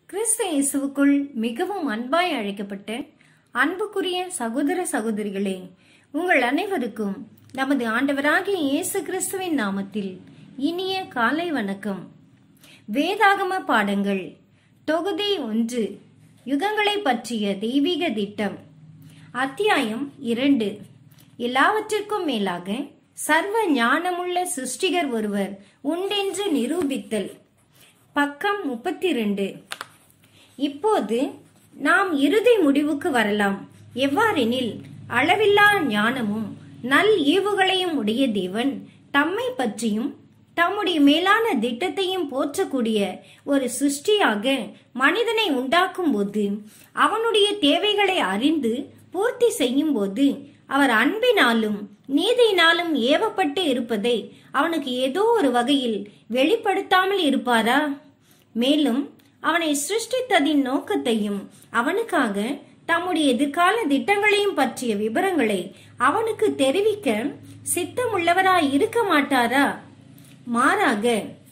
கிறிஸ்து இயேசுவுக்குள் மிகவும் அன்பாய் அழைக்கப்பட்ட அன்புக்குரிய சகோதர சகோதரிகளே உங்கள் அனைவருக்கும் நமது ஆண்டவராகிய இயேசு கிறிஸ்துவின் நாமத்தில் இனிய காலை வணக்கம் வேதாகம பாடங்கள் தொகுதி ஒன்று யுகங்களை பற்றிய தெய்வீக திட்டம் அத்தியாயம் இரண்டு எல்லாவற்றிற்கும் மேலாக சர்வ ஞானமுள்ள சிருஷ்டிகர் ஒருவர் உண்டென்று நிரூபித்தல் பக்கம் முப்பத்தி ரெண்டு இப்போது நாம் இறுதி முடிவுக்கு வரலாம் எவ்வாறெனில் அளவில்லா ஞானமும் நல் ஈவுகளையும் உடைய தேவன் தம்மை பற்றியும் தம்முடைய மேலான திட்டத்தையும் போற்றக்கூடிய ஒரு சிருஷ்டியாக மனிதனை உண்டாக்கும் போது அவனுடைய தேவைகளை அறிந்து பூர்த்தி செய்யும் போது அவர் அன்பினாலும் நீதியினாலும் ஏவப்பட்டு இருப்பதை அவனுக்கு ஏதோ ஒரு வகையில் வெளிப்படுத்தாமல் இருப்பாரா மேலும் அவனை சிருஷ்டித்ததின் நோக்கத்தையும் அவனுக்காக தம்முடைய எதிர்கால திட்டங்களையும் பற்றிய விவரங்களை அவனுக்கு தெரிவிக்க சித்தமுள்ளவராய் இருக்க மாட்டாரா மாறாக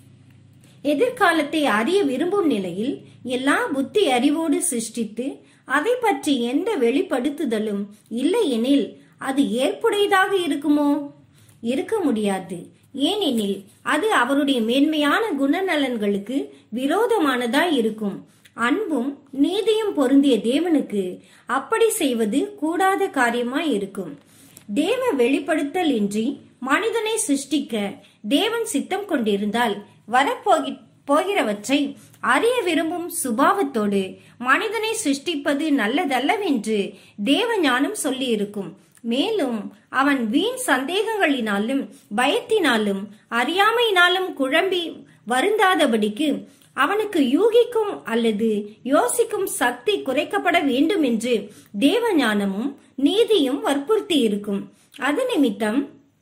எதிர்காலத்தை அறிய விரும்பும் நிலையில் எல்லா புத்தி அறிவோடு சிருஷ்டித்து அதை பற்றி எந்த வெளிப்படுத்துதலும் இல்லையெனில் அது ஏற்புடையதாக இருக்குமோ இருக்க முடியாது ஏனெனில் அது அவருடைய மேன்மையான குணநலன்களுக்கு விரோதமானதாய் இருக்கும் அன்பும் நீதியும் பொருந்திய தேவனுக்கு அப்படி செய்வது கூடாத காரியமாய் இருக்கும் தேவ வெளிப்படுத்தல் இன்றி மனிதனை சிருஷ்டிக்க தேவன் சித்தம் கொண்டிருந்தால் வரப்போகி போகிறவற்றை அறிய விரும்பும் சுபாவத்தோடு மனிதனை சிருஷ்டிப்பது நல்லதல்லவென்று தேவ ஞானம் சொல்லி இருக்கும் மேலும் அவன் வீண் சந்தேகங்களினாலும் பயத்தினாலும் அறியாமையினாலும் குழம்பி வருந்தாதபடிக்கு அவனுக்கு யூகிக்கும் அல்லது யோசிக்கும் சக்தி குறைக்கப்பட வேண்டும் என்று தேவ ஞானமும் நீதியும் வற்புறுத்தி இருக்கும் அது நிமித்தம்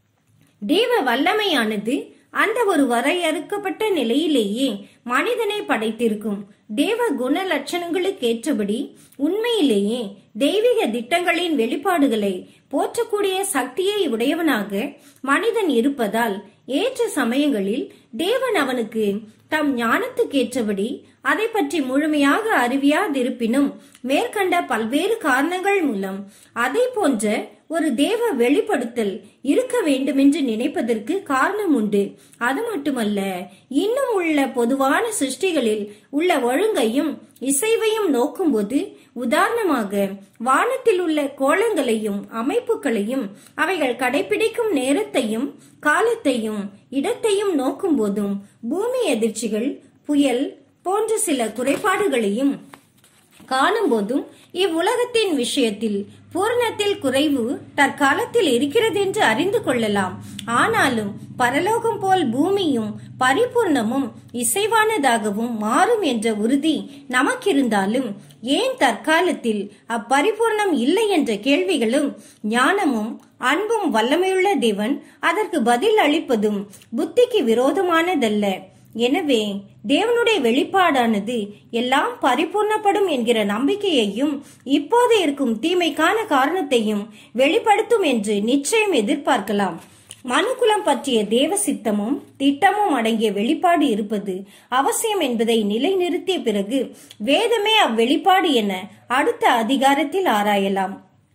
தேவ வல்லமையானது அந்த ஒரு வரையறுக்கப்பட்ட நிலையிலேயே மனிதனை படைத்திருக்கும் தேவ குண லட்சணங்களுக்கு ஏற்றபடி உண்மையிலேயே தெய்வீக திட்டங்களின் வெளிப்பாடுகளை போற்றக்கூடிய சக்தியை உடையவனாக மனிதன் இருப்பதால் ஏற்ற சமயங்களில் தேவன் அவனுக்கு தம் ஞானத்துக்கேற்றபடி அதை பற்றி முழுமையாக அறிவியாதிருப்பினும் மேற்கண்ட பல்வேறு காரணங்கள் மூலம் அதை போன்ற ஒரு தேவ வெளிப்படுத்தல் இருக்க வேண்டுமென்று நினைப்பதற்கு காரணம் உண்டு அது மட்டுமல்ல இன்னும் உள்ள பொதுவான சிருஷ்டிகளில் உள்ள ஒழுங்கையும் இசைவையும் நோக்கும்போது உதாரணமாக வானத்தில் உள்ள கோலங்களையும் அமைப்புகளையும் அவைகள் கடைபிடிக்கும் நேரத்தையும் காலத்தையும் இடத்தையும் நோக்கும் போதும் பூமி எதிர்ச்சிகள் புயல் போன்ற சில குறைபாடுகளையும் காணும் போதும் இவ்வுலகத்தின் விஷயத்தில் பூரணத்தில் குறைவு தற்காலத்தில் இருக்கிறது என்று அறிந்து கொள்ளலாம் ஆனாலும் பரலோகம் போல் பூமியும் பரிபூர்ணமும் இசைவானதாகவும் மாறும் என்ற உறுதி நமக்கிருந்தாலும் ஏன் தற்காலத்தில் அப்பரிபூர்ணம் இல்லை என்ற கேள்விகளும் ஞானமும் அன்பும் வல்லமையுள்ள தேவன் அதற்கு பதில் அளிப்பதும் புத்திக்கு விரோதமானதல்ல எனவே தேவனுடைய வெளிப்பாடானது எல்லாம் பரிபூர்ணப்படும் என்கிற நம்பிக்கையையும் இப்போது இருக்கும் தீமைக்கான காரணத்தையும் வெளிப்படுத்தும் என்று நிச்சயம் எதிர்பார்க்கலாம் மனுக்குலம் பற்றிய தேவ சித்தமும் திட்டமும் அடங்கிய வெளிப்பாடு இருப்பது அவசியம் என்பதை நிலைநிறுத்திய பிறகு வேதமே அவ்வெளிப்பாடு என அடுத்த அதிகாரத்தில் ஆராயலாம்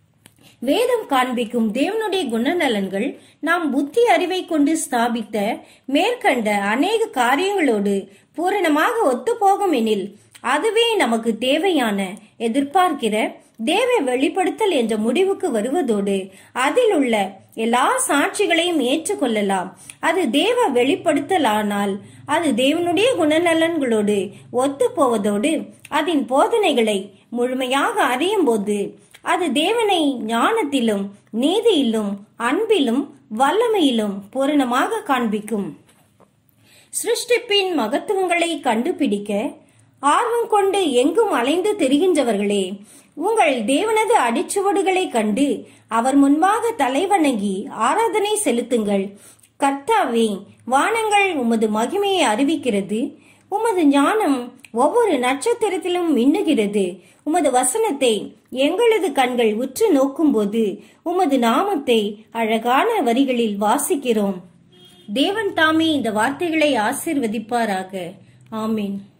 வேதம் காண்பிக்கும் தேவனுடைய குணநலன்கள் நாம் புத்தி அறிவை கொண்டு ஸ்தாபித்த மேற்கண்ட அநேக காரியங்களோடு பூரணமாக ஒத்துப்போகும் எனில் அதுவே நமக்கு தேவையான எதிர்பார்க்கிற தேவ வெளிப்படுத்தல் என்ற முடிவுக்கு வருவதோடு அதில் உள்ள எல்லா சாட்சிகளையும் ஏற்றுக்கொள்ளலாம் அது தேவ வெளிப்படுத்தல் ஆனால் அது தேவனுடைய குணநலன்களோடு ஒத்து போவதோடு அதன் போதனைகளை முழுமையாக அறியும் போது அது தேவனை ஞானத்திலும் நீதியிலும் அன்பிலும் வல்லமையிலும் பூரணமாக காண்பிக்கும் சிருஷ்டிப்பின் மகத்துவங்களை கண்டுபிடிக்க ஆர்வம் கொண்டு எங்கும் அலைந்து தெரிகின்றவர்களே உங்கள் தேவனது அடிச்சுவடுகளை கண்டு அவர் முன்பாக தலைவணங்கி ஆராதனை செலுத்துங்கள் கர்த்தாவே வானங்கள் உமது மகிமையை அறிவிக்கிறது உமது ஞானம் ஒவ்வொரு நட்சத்திரத்திலும் மின்னுகிறது உமது வசனத்தை எங்களது கண்கள் உற்று நோக்கும்போது உமது நாமத்தை அழகான வரிகளில் வாசிக்கிறோம் தேவன் தாமே இந்த வார்த்தைகளை ஆசிர்வதிப்பாராக ஆமீன்